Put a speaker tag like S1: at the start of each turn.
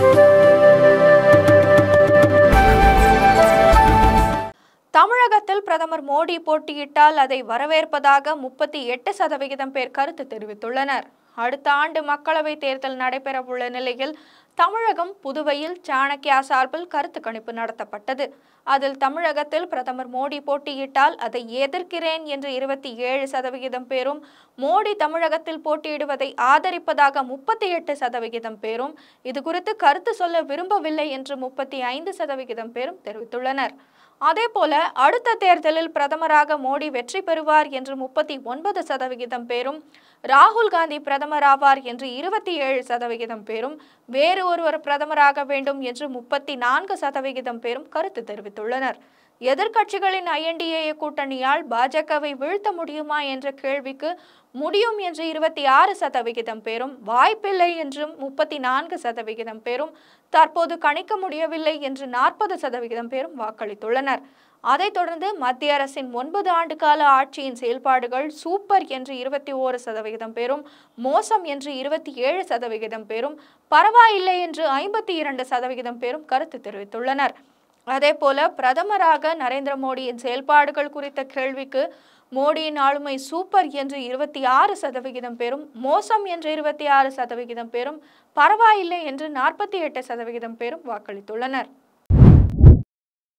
S1: தமிழகத்தில் பிரதமர் மோடி போட்டியிட்டால் அதை வரவேற்பதாக முப்பத்தி எட்டு சதவிகிதம் பேர் கருத்து தெரிவித்துள்ளனர் அடுத்த ஆண்டு மக்களவைத் தேர்தல் நடைபெறவுள்ள நிலையில் தமிழகம் புதுவையில் சாணக்கியா சார்பில் கருத்து கணிப்பு நடத்தப்பட்டது அதில் தமிழகத்தில் பிரதமர் மோடி போட்டியிட்டால் அதை எதிர்க்கிறேன் என்று இருபத்தி ஏழு சதவிகிதம் பேரும் மோடி தமிழகத்தில் போட்டியிடுவதை ஆதரிப்பதாக முப்பத்தி எட்டு சதவிகிதம் பேரும் இது குறித்து கருத்து சொல்ல விரும்பவில்லை என்று முப்பத்தி ஐந்து சதவிகிதம் பேரும் தெரிவித்துள்ளனர் அதேபோல அடுத்த தேர்தலில் பிரதமராக மோடி வெற்றி பெறுவார் என்று முப்பத்தி ஒன்பது சதவிகிதம் பேரும் ராகுல் காந்தி பிரதமராவார் என்று இருபத்தி ஏழு சதவிகிதம் பேரும் வேறு ஒருவர் பிரதமராக வேண்டும் என்று முப்பத்தி நான்கு சதவிகிதம் பேரும் கருத்து தெரிவித்துள்ளனர் எதிர்க்கட்சிகளின் ஐஎன்டிஏ கூட்டணியால் பாஜகவை வீழ்த்த முடியுமா என்ற கேள்விக்கு முடியும் என்று இருபத்தி ஆறு சதவிகிதம் பேரும் வாய்ப்பில்லை என்றும் முப்பத்தி நான்கு சதவிகிதம் பேரும் தற்போது கணிக்க முடியவில்லை என்று நாற்பது சதவிகிதம் பேரும் வாக்களித்துள்ளனர் அதைத் தொடர்ந்து மத்திய அரசின் ஒன்பது ஆண்டு கால ஆட்சியின் செயல்பாடுகள் சூப்பர் என்று இருபத்தி ஓரு சதவிகிதம் பேரும் மோசம் என்று இருபத்தி ஏழு சதவிகிதம் பேரும் பரவாயில்லை என்று ஐம்பத்தி இரண்டு சதவிகிதம் பேரும் கருத்து தெரிவித்துள்ளனர் அதேபோல பிரதமராக நரேந்திர மோடியின் செயல்பாடுகள் குறித்த கேள்விக்கு மோடியின் ஆளுமை சூப்பர் என்று இருபத்தி ஆறு சதவிகிதம் பேரும் மோசம் என்று இருபத்தி ஆறு சதவிகிதம் பேரும் பரவாயில்லை என்று நாற்பத்தி எட்டு சதவிகிதம் பேரும் வாக்களித்துள்ளனர்